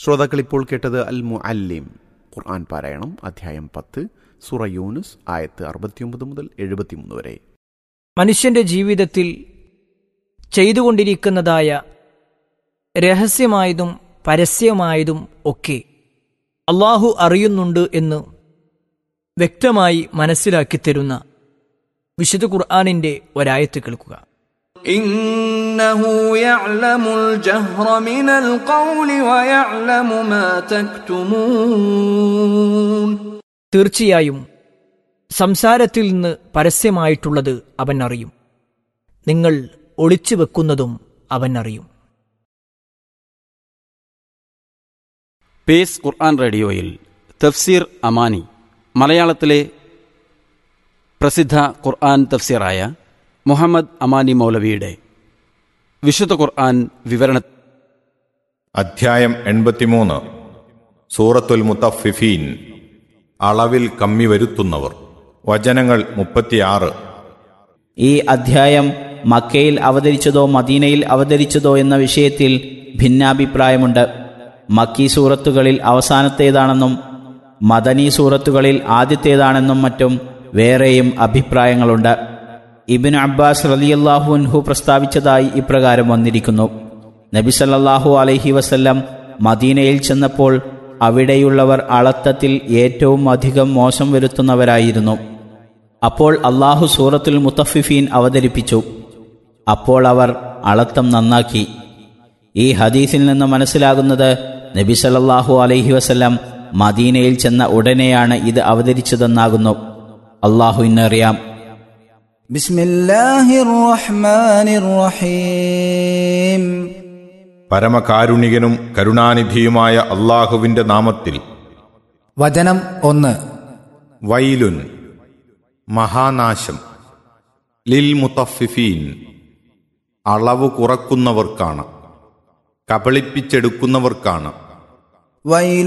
ശ്രോതാക്കൾ ഇപ്പോൾ കേട്ടത് അൽ മുഅല്ലിം ഖുർആൻ പാരായണം അധ്യായം പത്ത് സുറ യൂനുസ് ആയത്ത് അറുപത്തിയൊമ്പത് മുതൽ എഴുപത്തിമൂന്ന് വരെ മനുഷ്യന്റെ ജീവിതത്തിൽ ചെയ്തുകൊണ്ടിരിക്കുന്നതായ രഹസ്യമായതും പരസ്യമായതും ഒക്കെ അള്ളാഹു അറിയുന്നുണ്ട് എന്ന് വ്യക്തമായി മനസ്സിലാക്കി തരുന്ന വിശുദ്ധ ഖുർആാനിന്റെ ഒരായത്ത് കേൾക്കുക إنه يعلم الجهر من القول ويعلم ما تكتمون തീർച്ചയായും സംസാരത്തിൽ നിന്ന് പരസ്യമായിട്ടുള്ളത് അവൻ അറിയും നിങ്ങൾ ഒളിച്ചു വെക്കുന്നതും അവൻ അറിയും പേസ് ഖുർആൻ റേഡിയോയിൽ തഫ്സീർ അമാനി മലയാളത്തിലെ പ്രസിദ്ധ ഖുർആൻ തഫ്സീറായ മുഹമ്മദ് അമാനി മൗലവിയുടെ വിശുദ്ധ ഖുർആൻ വിവരണ അധ്യായം എൺപത്തിമൂന്ന് സൂറത്തുൽ മുത്തഫിഫീൻ അളവിൽ കമ്മി വരുത്തുന്നവർ വചനങ്ങൾ മുപ്പത്തിയാറ് ഈ അധ്യായം മക്കയിൽ അവതരിച്ചതോ മദീനയിൽ അവതരിച്ചതോ എന്ന വിഷയത്തിൽ ഭിന്നാഭിപ്രായമുണ്ട് മക്കി സൂറത്തുകളിൽ അവസാനത്തേതാണെന്നും മദനി സൂറത്തുകളിൽ ആദ്യത്തേതാണെന്നും മറ്റും വേറെയും അഭിപ്രായങ്ങളുണ്ട് ഇബിൻ അബ്ബാസ് റലിയല്ലാഹുൻഹു പ്രസ്താവിച്ചതായി ഇപ്രകാരം വന്നിരിക്കുന്നു നബി സല്ലല്ലാഹു അലൈഹി വസല്ലം മദീനയിൽ ചെന്നപ്പോൾ അവിടെയുള്ളവർ അളത്തത്തിൽ ഏറ്റവും അധികം മോശം വരുത്തുന്നവരായിരുന്നു അപ്പോൾ അള്ളാഹു സൂറത്തുൽ മുത്തഫിഫീൻ അവതരിപ്പിച്ചു അപ്പോൾ അവർ അളത്തം നന്നാക്കി ഈ ഹദീസിൽ നിന്ന് മനസ്സിലാകുന്നത് നബി സല്ലല്ലാഹു അലൈഹി വസല്ലം മദീനയിൽ ചെന്ന ഉടനെയാണ് ഇത് അവതരിച്ചതെന്നാകുന്നു അള്ളാഹു ഇന്നറിയാം بسم الله الرحمن الرحيم പരമകാരുണികനും കരുണാനിധിയുമായ അള്ളാഹുവിന്റെ നാമത്തിൽ വചനം ഒന്ന് വൈലുൻ മഹാനാശം ലിൽ മുത്തഫിഫീൻ അളവ് കുറക്കുന്നവർക്കാണ് കബളിപ്പിച്ചെടുക്കുന്നവർക്കാണ് ويل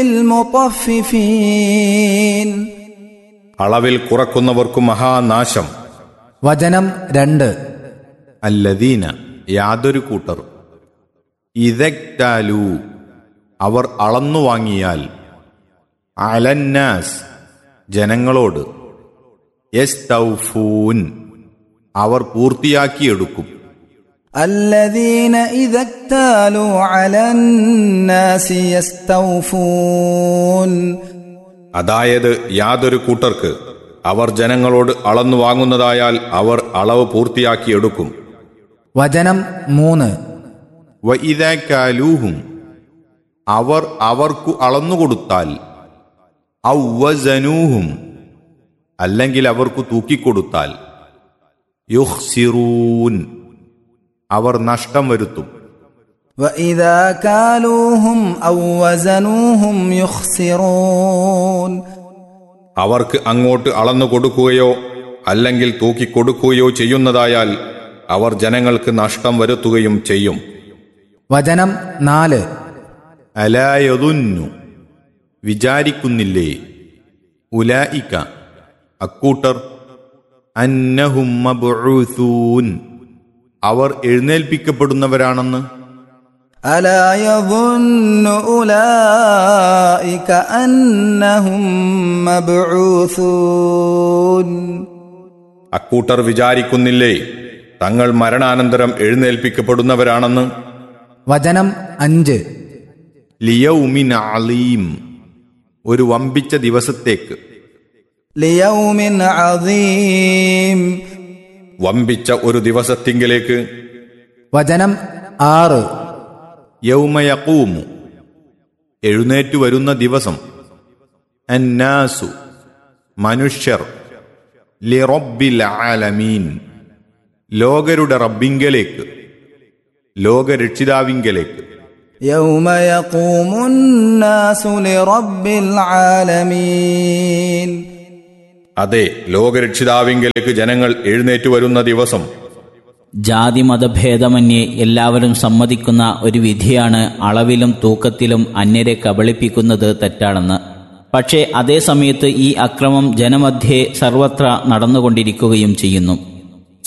للمطففين അളവിൽ കുറക്കുന്നവർക്കു മഹാനാശം വചനം രണ്ട് അല്ലദീന യാതൊരു കൂട്ടർ ഇതക്താലു അവർ അളന്നു വാങ്ങിയാൽ അലന്നാസ് ജനങ്ങളോട് യസ്തൗഫൂൻ അവർ പൂർത്തിയാക്കിയെടുക്കും الذين إذا اكتالوا على الناس يستوفون അതായത് യാതൊരു കൂട്ടർക്ക് അവർ ജനങ്ങളോട് അളന്നു വാങ്ങുന്നതായാൽ അവർ അളവ് പൂർത്തിയാക്കിയെടുക്കും വചനം മൂന്ന് വഇദാകാലൂഹും അവർ അവർക്കു അളന്നുകൊടുത്താൽ ഔവസനൂഹും അല്ലെങ്കിൽ അവർക്കു തൂക്കിക്കൊടുത്താൽ യുഹ്സിറൂൻ അവർ നഷ്ടം വരുത്തും وإذا كالوهم أو وزنوهم يخسرون അവർക്ക് അങ്ങോട്ട് അളന്നു കൊടുക്കുകയോ അല്ലെങ്കിൽ തൂക്കിക്കൊടുക്കുകയോ ചെയ്യുന്നതായാൽ അവർ ജനങ്ങൾക്ക് നഷ്ടം വരുത്തുകയും ചെയ്യും വചനം നാല് അലായതുന്നു വിചാരിക്കുന്നില്ലേ ഉലായിക്ക അക്കൂട്ടർ അന്നഹും മബ്ഊസൂൻ അവർ എഴുന്നേൽപ്പിക്കപ്പെടുന്നവരാണെന്ന് ألا يظن أولئك أنهم مبعوثون അക്കൂട്ടർ വിചാരിക്കുന്നില്ലേ തങ്ങൾ മരണാനന്തരം എഴുന്നേൽപ്പിക്കപ്പെടുന്നവരാണെന്ന് വചനം അഞ്ച് ലിയൗമിൻ അലീം ഒരു വമ്പിച്ച ദിവസത്തേക്ക് ليوم عظيم വമ്പിച്ച ഒരു ദിവസത്തിങ്കിലേക്ക് വചനം ആറ് യൗമയക്കൂമു എഴുന്നേറ്റു വരുന്ന ദിവസം അന്നാസു മനുഷ്യർ ലിറബ്ബിൽ ആലമീൻ ലോകരുടെ റബ്ബിങ്കലേക്ക് ലോകരക്ഷിതാവിങ്കലേക്ക് يوم يقوم الناس لرب العالمين അതെ ലോകരക്ഷിതാവിങ്കലേക്ക് ജനങ്ങൾ എഴുന്നേറ്റു വരുന്ന ദിവസം ജാതി മതഭേദമന്യേ എല്ലാവരും സമ്മതിക്കുന്ന ഒരു വിധിയാണ് അളവിലും തൂക്കത്തിലും അന്യരെ കബളിപ്പിക്കുന്നത് തെറ്റാണെന്ന് പക്ഷേ അതേ സമയത്ത് ഈ അക്രമം ജനമധ്യേ സർവത്ര നടന്നുകൊണ്ടിരിക്കുകയും ചെയ്യുന്നു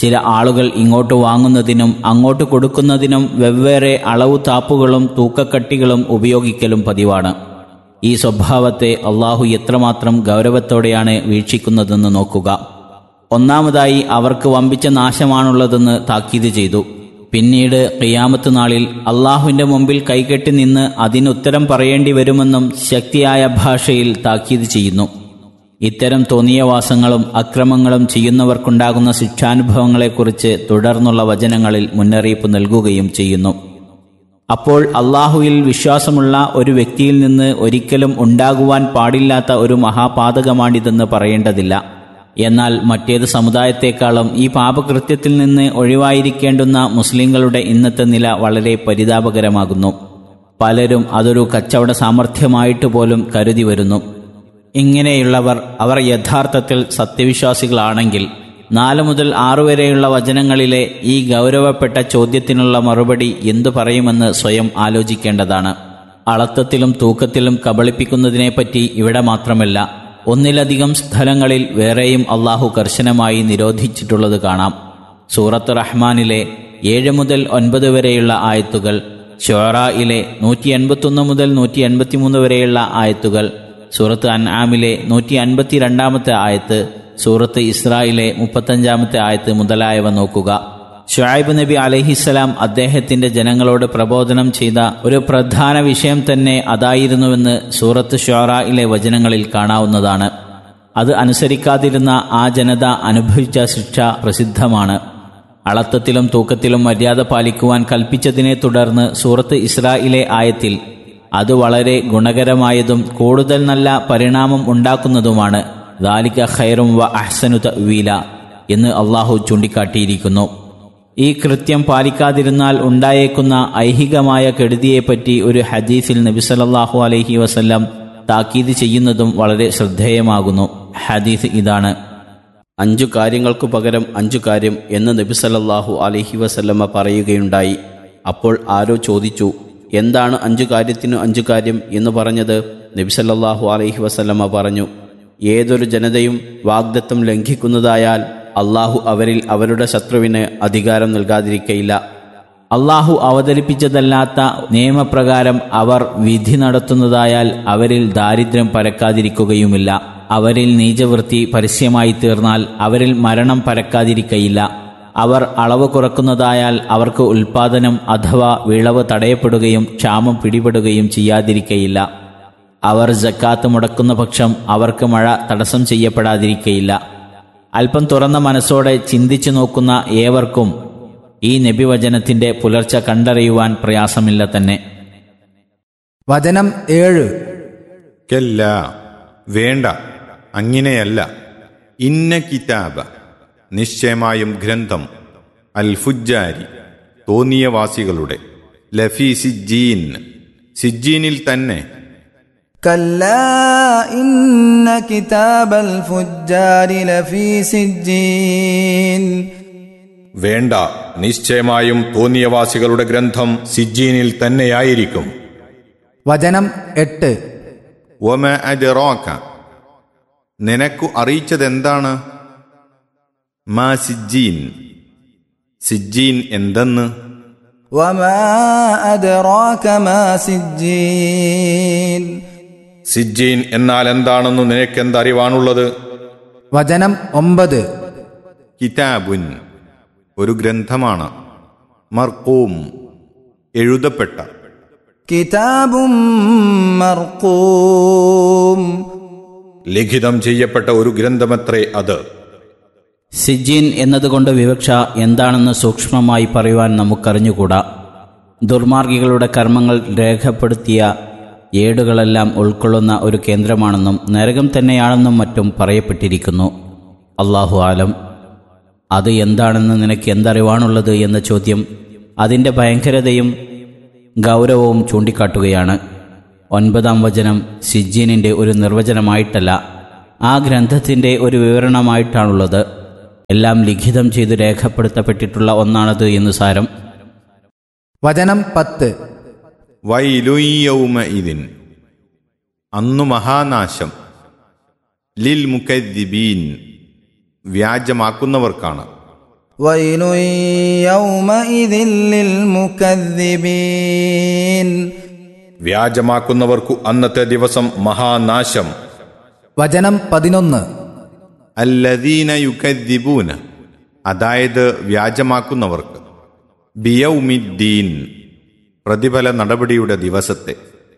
ചില ആളുകൾ ഇങ്ങോട്ട് വാങ്ങുന്നതിനും അങ്ങോട്ട് കൊടുക്കുന്നതിനും വെവ്വേറെ അളവു താപ്പുകളും തൂക്കക്കട്ടികളും ഉപയോഗിക്കലും പതിവാണ് ഈ സ്വഭാവത്തെ അള്ളാഹു എത്രമാത്രം ഗൗരവത്തോടെയാണ് വീക്ഷിക്കുന്നതെന്ന് നോക്കുക ഒന്നാമതായി അവർക്ക് വമ്പിച്ച നാശമാണുള്ളതെന്ന് താക്കീത് ചെയ്തു പിന്നീട് ഖിയാമത്ത് നാളിൽ അള്ളാഹുവിന്റെ മുമ്പിൽ കൈകെട്ടി നിന്ന് അതിനുത്തരം പറയേണ്ടി വരുമെന്നും ശക്തിയായ ഭാഷയിൽ താക്കീത് ചെയ്യുന്നു ഇത്തരം തോന്നിയവാസങ്ങളും അക്രമങ്ങളും ചെയ്യുന്നവർക്കുണ്ടാകുന്ന ശിക്ഷാനുഭവങ്ങളെക്കുറിച്ച് തുടർന്നുള്ള വചനങ്ങളിൽ മുന്നറിയിപ്പ് നൽകുകയും ചെയ്യുന്നു അപ്പോൾ അള്ളാഹുവിൽ വിശ്വാസമുള്ള ഒരു വ്യക്തിയിൽ നിന്ന് ഒരിക്കലും ഉണ്ടാകുവാൻ പാടില്ലാത്ത ഒരു മഹാപാതകമാണിതെന്ന് പറയേണ്ടതില്ല എന്നാൽ മറ്റേത് സമുദായത്തെക്കാളും ഈ പാപകൃത്യത്തിൽ നിന്ന് ഒഴിവായിരിക്കേണ്ടുന്ന മുസ്ലിങ്ങളുടെ ഇന്നത്തെ നില വളരെ പരിതാപകരമാകുന്നു പലരും അതൊരു കച്ചവട സാമർഥ്യമായിട്ട് പോലും കരുതി വരുന്നു ഇങ്ങനെയുള്ളവർ അവർ യഥാർത്ഥത്തിൽ സത്യവിശ്വാസികളാണെങ്കിൽ നാല് മുതൽ ആറു വരെയുള്ള വചനങ്ങളിലെ ഈ ഗൗരവപ്പെട്ട ചോദ്യത്തിനുള്ള മറുപടി എന്തു പറയുമെന്ന് സ്വയം ആലോചിക്കേണ്ടതാണ് അളത്തത്തിലും തൂക്കത്തിലും കബളിപ്പിക്കുന്നതിനെപ്പറ്റി ഇവിടെ മാത്രമല്ല ഒന്നിലധികം സ്ഥലങ്ങളിൽ വേറെയും അള്ളാഹു കർശനമായി നിരോധിച്ചിട്ടുള്ളത് കാണാം സൂറത്ത് റഹ്മാനിലെ ഏഴ് മുതൽ ഒൻപത് വരെയുള്ള ആയത്തുകൾ ഷോറയിലെ നൂറ്റി എൺപത്തൊന്ന് മുതൽ നൂറ്റി എൺപത്തിമൂന്ന് വരെയുള്ള ആയത്തുകൾ സൂറത്ത് അൻആമിലെ നൂറ്റി അൻപത്തി രണ്ടാമത്തെ ആയത്ത് സൂറത്ത് ഇസ്രായിലെ മുപ്പത്തഞ്ചാമത്തെ ആയത്ത് മുതലായവ നോക്കുക ഷുഐബ് നബി അലഹിസ്സലാം അദ്ദേഹത്തിന്റെ ജനങ്ങളോട് പ്രബോധനം ചെയ്ത ഒരു പ്രധാന വിഷയം തന്നെ അതായിരുന്നുവെന്ന് സൂറത്ത് ഷോറയിലെ വചനങ്ങളിൽ കാണാവുന്നതാണ് അത് അനുസരിക്കാതിരുന്ന ആ ജനത അനുഭവിച്ച ശിക്ഷ പ്രസിദ്ധമാണ് അളത്തത്തിലും തൂക്കത്തിലും മര്യാദ പാലിക്കുവാൻ കൽപ്പിച്ചതിനെ തുടർന്ന് സൂറത്ത് ഇസ്രായിലെ ആയത്തിൽ അത് വളരെ ഗുണകരമായതും കൂടുതൽ നല്ല പരിണാമം ഉണ്ടാക്കുന്നതുമാണ് ദാലിക ഖൈറും വ അഹ്സനു തവീല എന്ന് അള്ളാഹു ചൂണ്ടിക്കാട്ടിയിരിക്കുന്നു ഈ കൃത്യം പാലിക്കാതിരുന്നാൽ ഉണ്ടായേക്കുന്ന ഐഹികമായ കെടുതിയെപ്പറ്റി ഒരു ഹദീസിൽ നബിസലല്ലാഹു അലൈഹി വസല്ലം താക്കീത് ചെയ്യുന്നതും വളരെ ശ്രദ്ധേയമാകുന്നു ഹദീസ് ഇതാണ് അഞ്ചു കാര്യങ്ങൾക്കു പകരം അഞ്ചു കാര്യം എന്ന് നബി സല്ലല്ലാഹു അലൈഹി വസല്ലമ പറയുകയുണ്ടായി അപ്പോൾ ആരോ ചോദിച്ചു എന്താണ് അഞ്ചു കാര്യത്തിനു അഞ്ചു കാര്യം എന്ന് പറഞ്ഞത് നബി സല്ലല്ലാഹു അലൈഹി വസല്ലമ പറഞ്ഞു ഏതൊരു ജനതയും വാഗ്ദത്തം ലംഘിക്കുന്നതായാൽ അള്ളാഹു അവരിൽ അവരുടെ ശത്രുവിന് അധികാരം നൽകാതിരിക്കയില്ല അള്ളാഹു അവതരിപ്പിച്ചതല്ലാത്ത നിയമപ്രകാരം അവർ വിധി നടത്തുന്നതായാൽ അവരിൽ ദാരിദ്ര്യം പരക്കാതിരിക്കുകയുമില്ല അവരിൽ നീചവൃത്തി പരസ്യമായി തീർന്നാൽ അവരിൽ മരണം പരക്കാതിരിക്കയില്ല അവർ അളവ് കുറക്കുന്നതായാൽ അവർക്ക് ഉൽപാദനം അഥവാ വിളവ് തടയപ്പെടുകയും ക്ഷാമം പിടിപെടുകയും ചെയ്യാതിരിക്കയില്ല അവർ ജക്കാത്ത് മുടക്കുന്ന പക്ഷം അവർക്ക് മഴ തടസ്സം ചെയ്യപ്പെടാതിരിക്കയില്ല അല്പം തുറന്ന മനസ്സോടെ ചിന്തിച്ചു നോക്കുന്ന ഏവർക്കും ഈ നബിവചനത്തിന്റെ പുലർച്ച കണ്ടറിയുവാൻ പ്രയാസമില്ല തന്നെ വചനം ഏഴ് കല്ല വേണ്ട അങ്ങനെയല്ല ഇന്ന കിതാബ നിശ്ചയമായും ഗ്രന്ഥം അൽ ഫുജാരി തോന്നിയവാസികളുടെ ലഫി സിജീൻ സിജീനിൽ തന്നെ كلا إن كتاب الفجار لفي سجين വേണ്ട നിശ്ചയമായും തോന്നിയവാസികളുടെ ഗ്രന്ഥം സിജീനിൽ തന്നെയായിരിക്കും വചനം എട്ട് ഒമ അജറോക്ക നിനക്കു അറിയിച്ചതെന്താണ് മാ സിജീൻ സിജീൻ എന്തെന്ന് وما أدراك ما سجين സിജീൻ എന്നാൽ എന്താണെന്ന് നിനക്കെന്തറിവാണുള്ളത് വചനം ഒമ്പത് കിതാബുൻ ഒരു ഗ്രന്ഥമാണ് മർക്കൂം എഴുതപ്പെട്ട كتاب مرقوم ലിഖിതം ചെയ്യപ്പെട്ട ഒരു ഗ്രന്ഥമത്രേ അത് സിജീൻ എന്നതുകൊണ്ട് വിവക്ഷ എന്താണെന്ന് സൂക്ഷ്മമായി പറയുവാൻ നമുക്കറിഞ്ഞുകൂടാ ദുർമാർഗികളുടെ കർമ്മങ്ങൾ രേഖപ്പെടുത്തിയ ഏടുകളെല്ലാം ഉൾക്കൊള്ളുന്ന ഒരു കേന്ദ്രമാണെന്നും നരകം തന്നെയാണെന്നും മറ്റും പറയപ്പെട്ടിരിക്കുന്നു അള്ളാഹു ആലം അത് എന്താണെന്ന് നിനക്ക് എന്തറിവാണുള്ളത് എന്ന ചോദ്യം അതിൻ്റെ ഭയങ്കരതയും ഗൗരവവും ചൂണ്ടിക്കാട്ടുകയാണ് ഒൻപതാം വചനം സിജീനിൻ്റെ ഒരു നിർവചനമായിട്ടല്ല ആ ഗ്രന്ഥത്തിൻ്റെ ഒരു വിവരണമായിട്ടാണുള്ളത് എല്ലാം ലിഖിതം ചെയ്ത് രേഖപ്പെടുത്തപ്പെട്ടിട്ടുള്ള ഒന്നാണത് എന്ന് സാരം വചനം പത്ത് വൈലുയ്യൗമ ഇതിൻ അന്നു മഹാനാശം ലിൽ മുക്കദ്ദിബീൻ വ്യാജമാക്കുന്നവർക്കാണ് ويل يومئذ للمكذبين വ്യാജമാക്കുന്നവർക്കു അന്നത്തെ ദിവസം മഹാനാശം വചനം പതിനൊന്ന് അല്ലദീന യുക്കദ്ദിബൂന അതായത് വ്യാജമാക്കുന്നവർക്ക് ബിയൗമിദ്ദീൻ പ്രതിഫല നടപടിയുടെ ദിവസത്തെ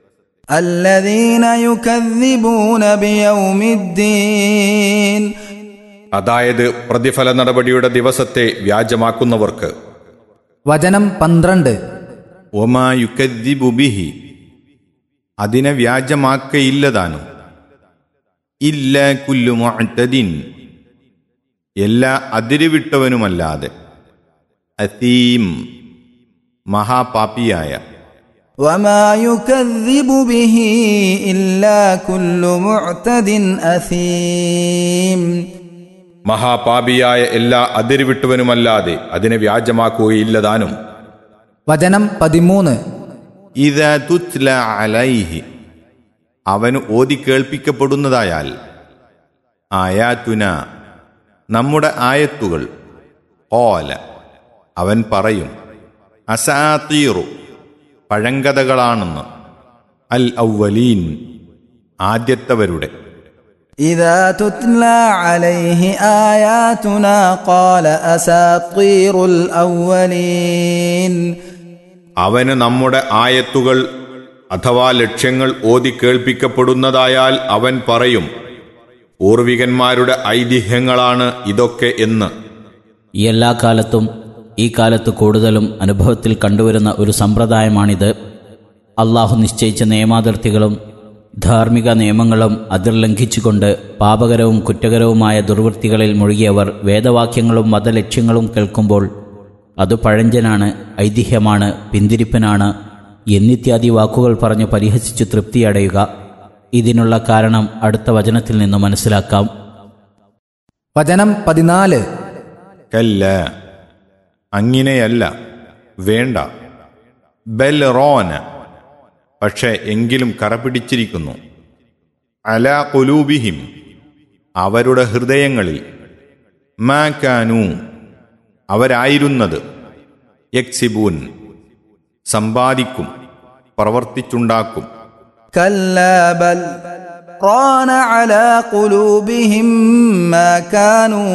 الذين يكذبون بيوم الدين അതായത് പ്രതിഫല നടപടിയുടെ ദിവസത്തെ വ്യാജമാക്കുന്നവർക്ക് വചനം പന്ത്രണ്ട് ഒമാ യുക്കദ്ദിബു ബിഹി അതിനെ വ്യാജമാക്കയില്ലതാനും ഇല്ല കുല്ലു മുഅ്തദിൻ എല്ലാ അതിരുവിട്ടവനുമല്ലാതെ അതീം മഹാപാപിയായ وما يكذب به إلا كل معتد أثيم മഹാപാപിയായ എല്ലാ അതിരുവിട്ടവനുമല്ലാതെ അതിനെ വ്യാജമാക്കുകയില്ലതാനും വചനം പതിമൂന്ന് ഇത തുത്ല അലൈഹി അവന് ഓതി കേൾപ്പിക്കപ്പെടുന്നതായാൽ ആയാത്തുന നമ്മുടെ ആയത്തുകൾ ഓല അവൻ പറയും അസാത്തീറു പഴങ്കഥകളാണെന്ന് അൽ ഔവലീൻ ആദ്യത്തവരുടെ إذا تتلى عليه آياتنا قال أساطير الأولين അവന് നമ്മുടെ ആയത്തുകൾ അഥവാ ലക്ഷ്യങ്ങൾ ഓതി കേൾപ്പിക്കപ്പെടുന്നതായാൽ അവൻ പറയും പൂർവികന്മാരുടെ ഐതിഹ്യങ്ങളാണ് ഇതൊക്കെ എന്ന് എല്ലാ കാലത്തും ഈ കാലത്ത് കൂടുതലും അനുഭവത്തിൽ കണ്ടുവരുന്ന ഒരു സമ്പ്രദായമാണിത് അള്ളാഹു നിശ്ചയിച്ച നിയമാതിർത്തികളും ധാർമ്മിക നിയമങ്ങളും അതിർ ലംഘിച്ചുകൊണ്ട് പാപകരവും കുറ്റകരവുമായ ദുർവൃത്തികളിൽ മുഴുകിയവർ വേദവാക്യങ്ങളും മതലക്ഷ്യങ്ങളും കേൾക്കുമ്പോൾ അത് പഴഞ്ചനാണ് ഐതിഹ്യമാണ് പിന്തിരിപ്പനാണ് എന്നിത്യാദി വാക്കുകൾ പറഞ്ഞു പരിഹസിച്ചു തൃപ്തിയടയുക ഇതിനുള്ള കാരണം അടുത്ത വചനത്തിൽ നിന്ന് മനസ്സിലാക്കാം വചനം പതിനാല് കല്ല അങ്ങനെയല്ല വേണ്ട ബെൽ റോന പക്ഷെ എങ്കിലും കറപിടിച്ചിരിക്കുന്നു അല കൊലൂബിഹിം അവരുടെ ഹൃദയങ്ങളിൽ മാക്കാനു അവരായിരുന്നത് യക്സിബൂൻ സമ്പാദിക്കും പ്രവർത്തിച്ചുണ്ടാക്കും كلا بل ران على قلوبهم ما كانوا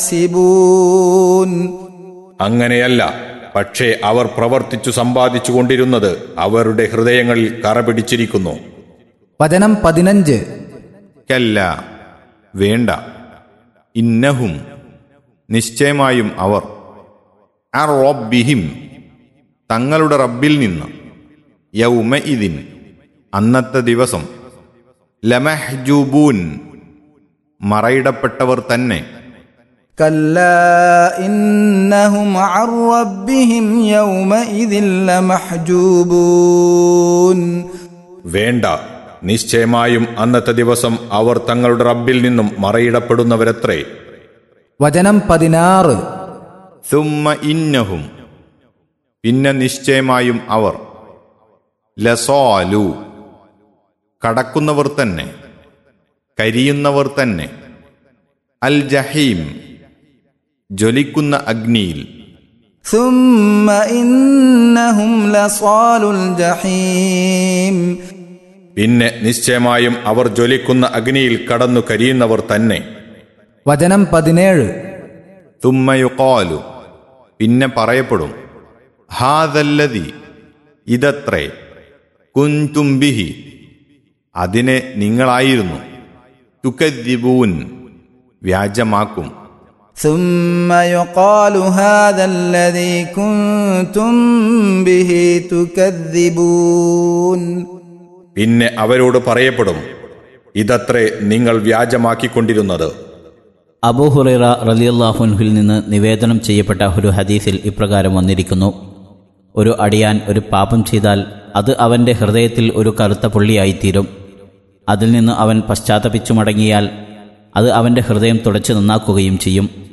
يكسبون അങ്ങനെയല്ല പക്ഷേ അവർ പ്രവർത്തിച്ചു സമ്പാദിച്ചു കൊണ്ടിരുന്നത് അവരുടെ ഹൃദയങ്ങളിൽ കറപിടിച്ചിരിക്കുന്നു വചനം പതിനഞ്ച് കല്ല വേണ്ട ഇന്നഹും നിശ്ചയമായും അവർ ആ റബ്ബിഹിം തങ്ങളുടെ റബ്ബിൽ നിന്ന് യൗമ ഇതിൻ അന്നത്തെ ദിവസം ലമഹ്ജൂബൂൻ മറയിടപ്പെട്ടവർ തന്നെ كلا إنهم عن ربهم يومئذ لمحجوبون വേണ്ട നിശ്ചയമായും അന്നത്തെ ദിവസം അവർ തങ്ങളുടെ റബ്ബിൽ നിന്നും മറയിടപ്പെടുന്നവരത്രേ വചനം പതിനാറ് സുമ്മ ഇന്നഹും പിന്നെ നിശ്ചയമായും അവർ ലസോലു കടക്കുന്നവർ തന്നെ കരിയുന്നവർ തന്നെ അൽ ജഹീം ജ്വലിക്കുന്ന അഗ്നിയിൽ ثم إنهم لصال الجحيم പിന്നെ നിശ്ചയമായും അവർ ജ്വലിക്കുന്ന അഗ്നിയിൽ കടന്നു കരിയുന്നവർ തന്നെ വചനം പതിനേഴ് തുമ്മയുക്കോലു പിന്നെ പറയപ്പെടും ഹാദല്ലതി ഇതത്രേ കുൻതുംബിഹി അതിനെ നിങ്ങളായിരുന്നു തുക്കദ്ദിബൂൻ വ്യാജമാക്കും ثم يقال هذا الذي كنتم به تكذبون പിന്നെ അവരോട് പറയപ്പെടും ഇതത്രേ നിങ്ങൾ വ്യാജമാക്കിക്കൊണ്ടിരുന്നത് അബൂഹുറൈറ റലിയല്ലാഹുൻഹിൽ നിന്ന് നിവേദനം ചെയ്യപ്പെട്ട ഒരു ഹദീസിൽ ഇപ്രകാരം വന്നിരിക്കുന്നു ഒരു അടിയാൻ ഒരു പാപം ചെയ്താൽ അത് അവൻ്റെ ഹൃദയത്തിൽ ഒരു കറുത്ത പുള്ളിയായിത്തീരും അതിൽ നിന്ന് അവൻ പശ്ചാത്തപിച്ചു മടങ്ങിയാൽ അത് അവൻ്റെ ഹൃദയം തുടച്ചു നന്നാക്കുകയും ചെയ്യും